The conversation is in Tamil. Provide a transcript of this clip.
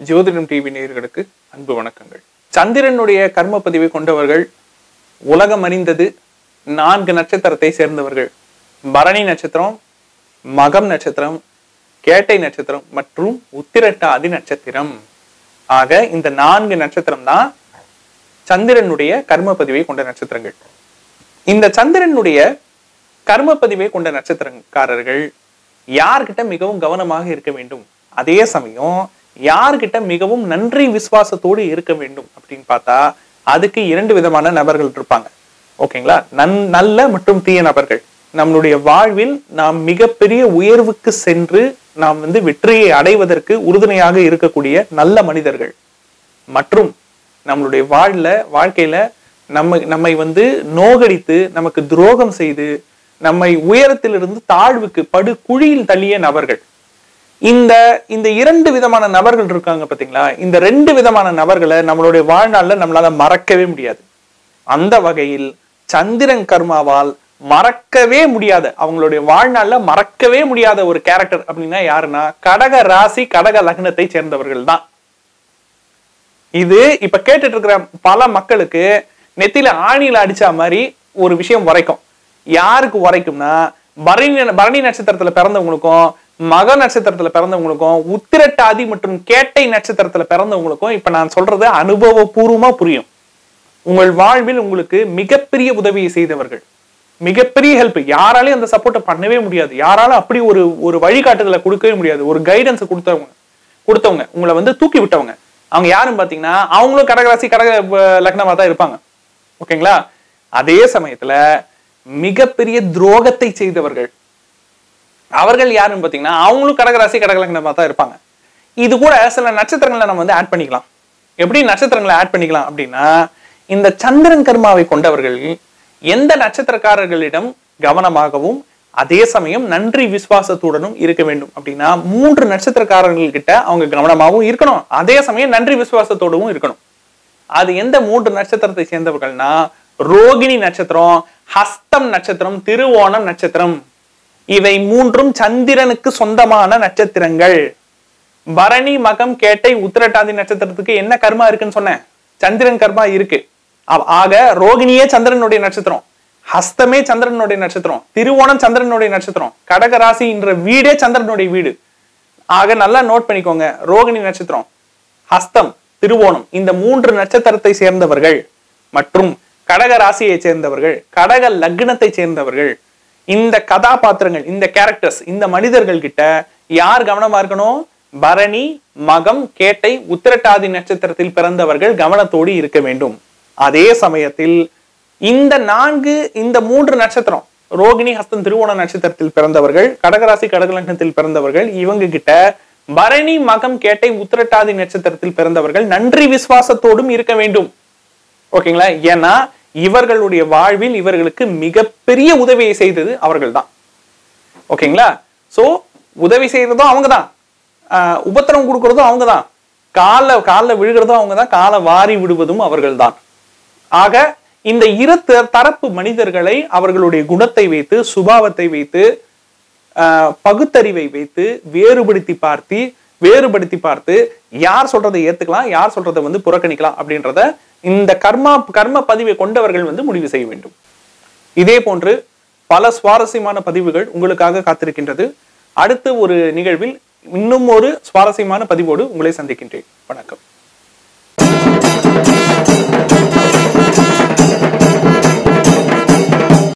ஜோதிடம் டிவி நேயர்களுக்கு அன்பு வணக்கங்கள் சந்திரனுடைய கர்ம பதிவை கொண்டவர்கள் உலகம் அறிந்தது நான்கு நட்சத்திரத்தை சேர்ந்தவர்கள் பரணி நட்சத்திரம் மகம் நட்சத்திரம் கேட்டை நட்சத்திரம் மற்றும் உத்திரட்டாதி நட்சத்திரம் ஆக இந்த நான்கு நட்சத்திரம் தான் சந்திரனுடைய கர்ம பதிவை கொண்ட நட்சத்திரங்கள் இந்த சந்திரனுடைய கர்ம பதிவை கொண்ட நட்சத்திரக்காரர்கள் யார்கிட்ட மிகவும் கவனமாக இருக்க வேண்டும் அதே சமயம் யார்கிட்ட மிகவும் நன்றி விசுவாசத்தோடு இருக்க வேண்டும் அப்படின்னு பார்த்தா அதுக்கு இரண்டு விதமான நபர்கள் இருப்பாங்க ஓகேங்களா நன் நல்ல மற்றும் தீய நபர்கள் நம்மளுடைய வாழ்வில் நாம் மிகப்பெரிய உயர்வுக்கு சென்று நாம் வந்து வெற்றியை அடைவதற்கு உறுதுணையாக இருக்கக்கூடிய நல்ல மனிதர்கள் மற்றும் நம்மளுடைய வாழ்ல வாழ்க்கையில நம்ம நம்மை வந்து நோகடித்து நமக்கு துரோகம் செய்து நம்மை உயரத்திலிருந்து தாழ்வுக்கு படு குழியில் தள்ளிய நபர்கள் இந்த இந்த இரண்டு விதமான நபர்கள் இருக்காங்க பாத்தீங்களா இந்த ரெண்டு விதமான நபர்களை நம்மளுடைய வாழ்நாள்ல நம்மளால மறக்கவே முடியாது அந்த வகையில் சந்திரன் கர்மாவால் மறக்கவே முடியாத அவங்களுடைய வாழ்நாள்ல மறக்கவே முடியாத ஒரு கேரக்டர் அப்படின்னா யாருன்னா கடக ராசி கடக லக்னத்தை சேர்ந்தவர்கள் தான் இது இப்ப கேட்டுட்டு இருக்கிற பல மக்களுக்கு நெத்தியில ஆணியில அடிச்ச மாதிரி ஒரு விஷயம் உரைக்கும் யாருக்கு உரைக்கும்னா பரணி பரணி நட்சத்திரத்துல பிறந்தவங்களுக்கும் மக நட்சத்திரத்துல பிறந்தவங்களுக்கும் உத்திரட்டாதி மற்றும் கேட்டை நட்சத்திரத்துல பிறந்தவங்களுக்கும் இப்ப நான் சொல்றது அனுபவபூர்வமா புரியும் உங்கள் வாழ்வில் உங்களுக்கு மிகப்பெரிய உதவியை செய்தவர்கள் மிகப்பெரிய ஹெல்ப் யாராலையும் அந்த சப்போர்ட்டை பண்ணவே முடியாது யாராலும் அப்படி ஒரு ஒரு வழிகாட்டுதலை கொடுக்கவே முடியாது ஒரு கைடன்ஸ் கொடுத்தவங்க கொடுத்தவங்க உங்களை வந்து தூக்கி விட்டவங்க அவங்க யாரும் பாத்தீங்கன்னா அவங்களும் கடகராசி கடக அஹ், லக்னமா தான் இருப்பாங்க ஓகேங்களா அதே சமயத்துல மிகப்பெரிய துரோகத்தை செய்தவர்கள் அவர்கள் யாருன்னு பாத்தீங்கன்னா அவங்களும் கடகராசி கடகலக்னமா தான் இருப்பாங்க இது கூட சில நட்சத்திரங்களை நம்ம வந்து ஆட் பண்ணிக்கலாம் எப்படி நட்சத்திரங்களை ஆட் பண்ணிக்கலாம் அப்படின்னா இந்த சந்திரன் கர்மாவை கொண்டவர்கள் எந்த நட்சத்திரக்காரர்களிடம் கவனமாகவும் அதே சமயம் நன்றி விசுவாசத்துடனும் இருக்க வேண்டும் அப்படின்னா மூன்று நட்சத்திரக்காரர்கள் கிட்ட அவங்க கவனமாகவும் இருக்கணும் அதே சமயம் நன்றி விசுவாசத்தோடவும் இருக்கணும் அது எந்த மூன்று நட்சத்திரத்தை சேர்ந்தவர்கள்னா ரோகிணி நட்சத்திரம் ஹஸ்தம் நட்சத்திரம் திருவோணம் நட்சத்திரம் இவை மூன்றும் சந்திரனுக்கு சொந்தமான நட்சத்திரங்கள் பரணி மகம் கேட்டை உத்திரட்டாதி நட்சத்திரத்துக்கு என்ன கர்மா இருக்குன்னு சொன்னேன் சந்திரன் கர்மா இருக்கு ஆ- ஆக ரோகிணியே சந்திரனுடைய நட்சத்திரம் ஹஸ்தமே சந்திரனுடைய நட்சத்திரம் திருவோணம் சந்திரனுடைய நட்சத்திரம் கடக ராசின்ற வீடே சந்திரனுடைய வீடு ஆக நல்லா நோட் பண்ணிக்கோங்க ரோகிணி நட்சத்திரம் ஹஸ்தம் திருவோணம் இந்த மூன்று நட்சத்திரத்தை சேர்ந்தவர்கள் மற்றும் கடக ராசியை சேர்ந்தவர்கள் கடக லக்னத்தை சேர்ந்தவர்கள் இந்த கதாபாத்திரங்கள் இந்த கேரக்டர்ஸ் இந்த மனிதர்கள் கிட்ட யார் கவனமா இருக்கணும் பரணி மகம் கேட்டை உத்திரட்டாதி நட்சத்திரத்தில் பிறந்தவர்கள் கவனத்தோடு இருக்க வேண்டும் அதே சமயத்தில் இந்த நான்கு இந்த மூன்று நட்சத்திரம் ரோகிணி ஹஸ்தம் திருவோண நட்சத்திரத்தில் பிறந்தவர்கள் கடகராசி கடகலக்னத்தில் பிறந்தவர்கள் இவங்க கிட்ட பரணி மகம் கேட்டை உத்திரட்டாதி நட்சத்திரத்தில் பிறந்தவர்கள் நன்றி விசுவாசத்தோடும் இருக்க வேண்டும் ஓகேங்களா ஏன்னா இவர்களுடைய வாழ்வில் இவர்களுக்கு மிகப்பெரிய உதவியை செய்தது அவர்கள் தான் ஓகேங்களா சோ உதவி செய்யறதும் அவங்க தான் உபத்திரம் கொடுக்கறதும் அவங்க தான் கால காலில் விழுகிறதும் அவங்க தான் காலை வாரி விடுவதும் அவர்கள் தான் ஆக இந்த இரு த- தரப்பு மனிதர்களை அவர்களுடைய குணத்தை வைத்து சுபாவத்தை வைத்து ஆஹ், பகுத்தறிவை வைத்து வேறுபடுத்தி பார்த்து வேறுபடுத்தி பார்த்து யார் சொல்றதை ஏத்துக்கலாம் யார் சொல்றதை வந்து புறக்கணிக்கலாம் அப்படின்றத இந்த கர்மா கர்ம பதிவை கொண்டவர்கள் வந்து முடிவு செய்ய வேண்டும் இதே போன்று பல சுவாரஸ்யமான பதிவுகள் உங்களுக்காக காத்திருக்கின்றது அடுத்து ஒரு நிகழ்வில் இன்னும் ஒரு சுவாரஸ்யமான பதிவோடு உங்களை சந்திக்கின்றேன் வணக்கம்